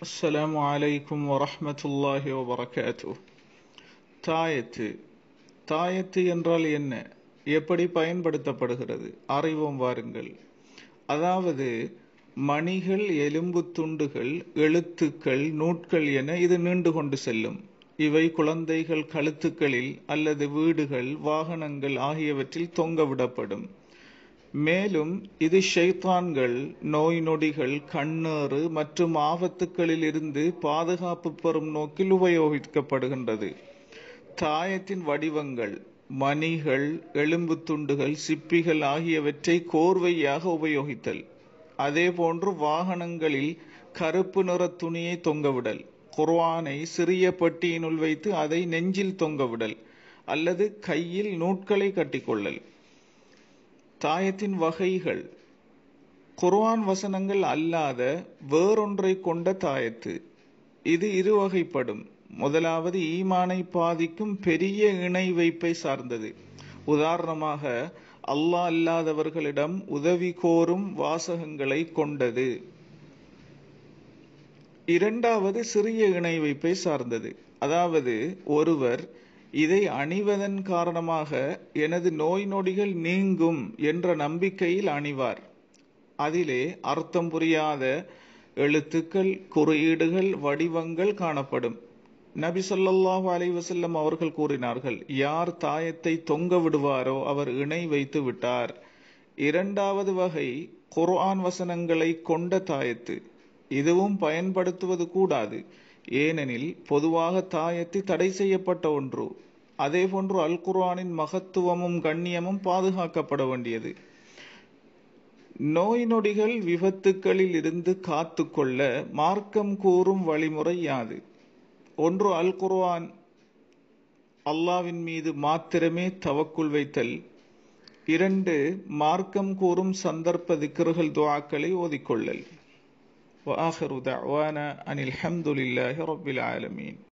السلام عليكم ورحمة الله وبركاته தாயத்து தாயத்து என்றால் என்ன எப்படி பயன்படுத்தப்படுகிறது அறிவோம் வாருங்கள் அதாவது மணிகள் எலும்பு துண்டுகள் எழுத்துக்கள் நூட்கள் என இது நீண்டு கொண்டு செல்லும் இவை குழந்தைகள் கழுத்துக்களில் அல்லது வீடுகள் வாகனங்கள் ஆகியவற்றில் தொங்கவிடப்படும் மேலும் இது ஷைத்தான்கள் நோய் நொடிகள் கண்ணேறு மற்றும் ஆபத்துக்களில் இருந்து பாதுகாப்பு பெறும் நோக்கில் உபயோகிக்கப்படுகின்றது தாயத்தின் வடிவங்கள் மணிகள் எலும்பு துண்டுகள் சிப்பிகள் ஆகியவற்றை கோர்வையாக உபயோகித்தல் அதே போன்று வாகனங்களில் கருப்பு நிற துணியை தொங்கவிடல் குர்ஆனை சிறிய பெட்டியினுள் வைத்து அதை நெஞ்சில் தொங்கவிடல் அல்லது கையில் நூட்களை கட்டிக்கொள்ளல் தாயத்தின் வகைகள் குர்ஆன் வசனங்கள் அல்லாத வேறொன்றை கொண்ட தாயத்து இது இரு வகைப்படும் முதலாவது ஈமானை பாதிக்கும் பெரிய இணை வைப்பை சார்ந்தது உதாரணமாக அல்லாஹ் அல்லாதவர்களிடம் உதவி கோரும் வாசகங்களை கொண்டது இரண்டாவது சிறிய இணை வைப்பை சார்ந்தது அதாவது ஒருவர் இதை அணிவதன் காரணமாக எனது நோய் நொடிகள் நீங்கும் என்ற நம்பிக்கையில் அணிவார் அதிலே அர்த்தம் புரியாத எழுத்துக்கள் குறியீடுகள் வடிவங்கள் காணப்படும் நபி சொல்லாஹு அலை வசல்லம் அவர்கள் கூறினார்கள் யார் தாயத்தை தொங்க விடுவாரோ அவர் இணை வைத்து விட்டார் இரண்டாவது வகை குர்ஆன் வசனங்களை கொண்ட தாயத்து இதுவும் பயன்படுத்துவது கூடாது ஏனெனில் பொதுவாக தாயத்து தடை செய்யப்பட்ட ஒன்று அதே போன்று அல் குர்ஆனின் மகத்துவமும் கண்ணியமும் பாதுகாக்கப்பட வேண்டியது நோய் நொடிகள் விபத்துக்களில் இருந்து காத்து கொள்ள மார்க்கம் கூறும் வழிமுறை யாது ஒன்று அல் குர்ஆன் அல்லாவின் மீது மாத்திரமே தவக்குள் வைத்தல் இரண்டு மார்க்கம் கூறும் சந்தர்ப்ப திக்கர்கள் துவாக்களை ஓதிக்கொள்ளல் وآخر دعوانا أن الحمد لله رب العالمين